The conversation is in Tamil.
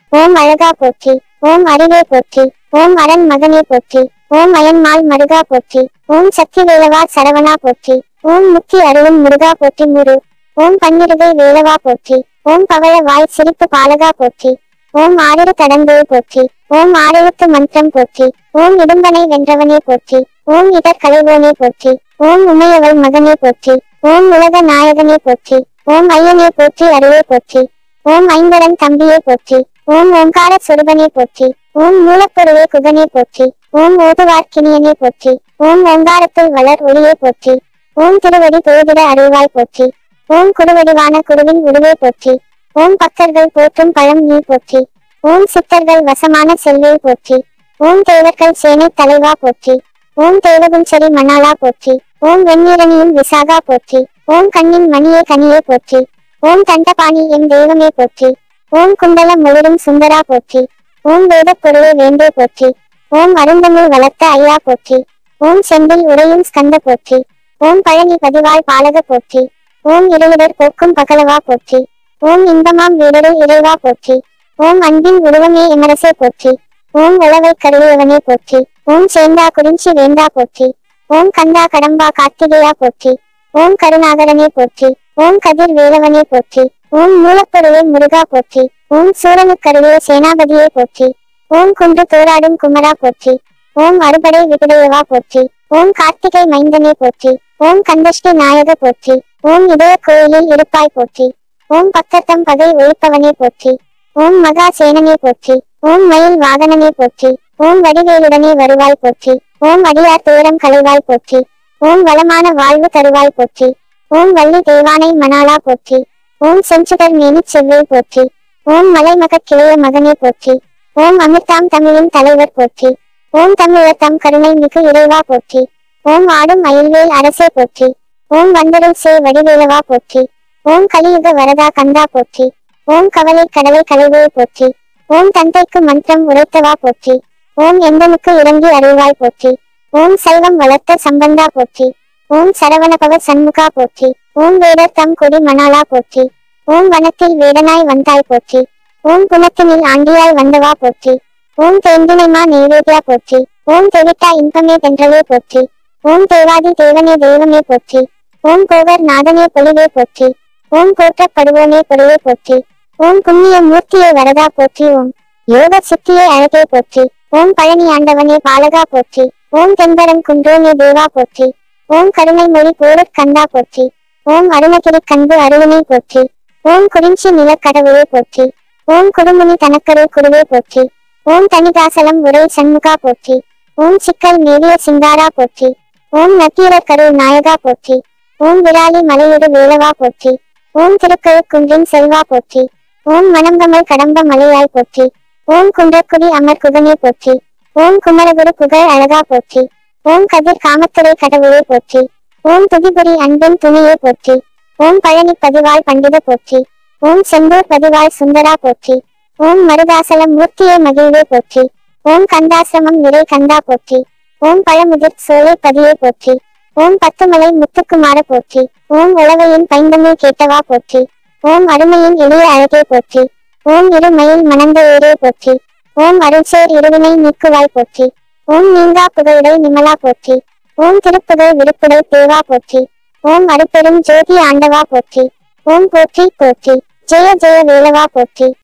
ஓம் அழகா போற்றி ஓம் அறிவே போற்றி ஓம் அரண் மகனே போற்றி ஓம் அயன்மால் மருகா போற்றி ஓம் சக்தி வேலவா சரவணா போற்றி ஓம் முக்தி அருளும் முருகா போற்றி முரு ஓம் பன்னிருகை வேலவா போற்றி ஓம் பவள வாய் சிரிப்பு பாலகா போற்றி ஓம் ஆறிரு கடந்தோய் போற்றி ஓம் ஆறெழுத்து மந்திரம் போற்றி ஓம் இடும்பனை வென்றவனே போற்றி ஓம் இதற் கலைவோனே போற்றி ஓம் உமையவள் மகனே போற்றி ஓம் உலக நாயகனே போற்றி ஓம் ஐயனே போற்றி அருளே போற்றி ஓம் ஐங்கரன் தம்பியே போற்றி ஓம் ஓங்கார சொருபனே போற்றி ஓம் மூலப்பொருளே குகனே போற்றி ஓம் ஓதுவார்க்கினியனே போற்றி ஓம் ஓங்காரத்துள் வளர் ஒளியே போற்றி ஓம் திருவடி தொழுதிட அருள்வாய் போற்றி ஓம் குருவடிவான குருவின் உருவே போற்றி ஓம் பக்தர்கள் போற்றும் பழம் நீ போற்றி ஓம் சித்தர்கள் வசமான செல்வே போற்றி ஓம் தேவர்கள் சேனை தலைவா போற்றி ஓம் தேவகுஞ்சரி மணாலா போற்றி ஓம் வெண்ணீரணியும் விசாகா போற்றி ஓம் கண்ணின் மணியே கனியே போற்றி ஓம் தண்டபாணி எம் தெய்வமே போற்றி ஓம் குண்டல முழுதும் சுந்தரா போற்றி ஓம் வேதப் பொருளே வேண்டே போற்றி ஓம் அருந்தமிழ் வளர்த்த ஐயா போற்றி ஓம் செந்தில் உரையும் ஸ்கந்த போற்றி ஓம் பழனி பதிவாய் பாலக போற்றி ஓம் இருளிடர் போக்கும் பகலவா போற்றி ஓம் இன்பமாம் வீரரு இறைவா போற்றி ஓம் அன்பின் உருவமே எமரசே போற்றி ஓம் உளவை கருவியவனே போற்றி ஓம் சேந்தா குறிஞ்சி வேந்தா போற்றி ஓம் கந்தா கடம்பா கார்த்திகேயா போற்றி ஓம் கருணாகரனே போற்றி ஓம் கதிர் வேலவனே போற்றி ஓம் மூலப்பொருளே முருகா போற்றி ஓம் சூரனுக்கருவே சேனாபதியே போற்றி ஓம் குன்று தோராடும் குமரா போற்றி ஓம் அறுபடை விபுடையவா போற்றி ஓம் கார்த்திகை மைந்தனே போற்றி ஓம் கந்தஷ்டி நாயக போற்றி ஓம் இதய கோயிலில் இருப்பாய் போற்றி ஓம் பக்கத்தம் பகை ஒழிப்பவனே போற்றி ஓம் மகா சேனனே போற்றி ஓம் மயில் வாகனனே போற்றி ஓம் வடிவேலுடனே வருவாய் போற்றி ஓம் அடியார் தூரம் களைவாய் போற்றி ஓம் வளமான வாழ்வு தருவாய் போற்றி ஓம் வள்ளி தேவானை மணாலா போற்றி ஓம் செஞ்சுடர் மேனிச் செவ்வே போற்றி ஓம் மலைமகக் கிளைய மகனே போற்றி ஓம் அமிர்தாம் தமிழின் தலைவர் போற்றி ஓம் தமிழர் தம் கருணை மிகு இறைவா போற்றி ஓம் ஆடும் அயல்வேல் அரசே போற்றி ஓம் வந்தருள் சே வடிவேலவா போற்றி ஓம் கலியுக வரதா கந்தா போற்றி ஓம் கவலை கடலை கலைவே போற்றி ஓம் தந்தைக்கு மந்திரம் உரைத்தவா போற்றி ஓம் எந்தனுக்கு இறங்கி அருள்வாய் போற்றி ஓம் செல்வம் வளர்த்த சம்பந்தா போற்றி ஓம் சரவணபவ சண்முகா போற்றி ஓம் வேடர் தம் கொடி மணாலா போற்றி ஓம் வனத்தில் வேடனாய் வந்தாய் போற்றி ஓம் குணத்தினில் ஆண்டியாய் வந்தவா போற்றி ஓம் தேந்தினைமா நெய்வேதியா போற்றி ஓம் தெவிட்டா இன்பமே தென்றவே போற்றி ஓம் தேவாதி தேவனே தெய்வமே போற்றி ஓம் கோவர் நாதனே பொலிவே போற்றி ஓம் போற்றப்படுவோனே பொருளே போற்றி ஓம் புண்ணிய மூர்த்தியே வரதா போற்றி ஓம் யோக சித்தியே அழகே போற்றி ஓம் பழனி ஆண்டவனே பாலகா போற்றி ஓம் தென்பரன் குன்றோனே தேவா போற்றி ஓம் கருணை மொழி போரற் கந்தா போற்றி ஓம் அருணகிரி கண்பு அருவனே போற்றி ஓம் குறிஞ்சி நிலக்கடவுளே போற்றி ஓம் குடுமுனி தனக்கரு குருவே போற்றி ஓம் தனிதாசலம் உரை சண்முகா போற்றி ஓம் சிக்கல் மேலிய சிங்காரா போற்றி ஓம் நக்கீரர் கருள் நாயகா போற்றி ஓம் விராலி மலையுடு வேலவா போற்றி ஓம் திருக்கழுக்குன்றின் செல்வா போற்றி ஓம் மணம்பமல் கடம்ப மலையாய் போற்றி ஓம் குன்றக்குடி அமர் குகனே போற்றி ஓம் குமரகுரு புகழ் அழகா போற்றி ஓம் கதிர் காமத்துறை கடவுளே போற்றி ஓம் துதிபுரி அன்பின் துணையே போற்றி ஓம் பழனி பதிவாய் பண்டித போற்றி ஓம் செந்தூர் பதிவாய் சுந்தரா போற்றி ஓம் மருதாசலம் மூர்த்தியே மகிழ்வே போற்றி ஓம் கந்தாசிரமம் நிறை கந்தா போற்றி ஓம் பழமுதிர் சோலை பதியே போற்றி ஓம் பத்துமலை முத்துக்குமார போற்றி ஓம் உளவையின் பைந்தமே கேட்டவா போற்றி ஓம் அருமையின் எளிய அழகே போற்றி ஓம் இருமயில் மணந்த ஏரே போற்றி ஓம் அருள்சேர் இருவினை நீக்குவாய் போற்றி ஓம் நீங்கா புகழுடை நிமலா போற்றி ஓம் திருப்புகழ் விருப்புடை தேவா போற்றி ஓம் அருப்பெரும் ஜோதி ஆண்டவா போற்றி ஓம் போற்றி போற்றி ஜெய ஜெய வேலவா போற்றி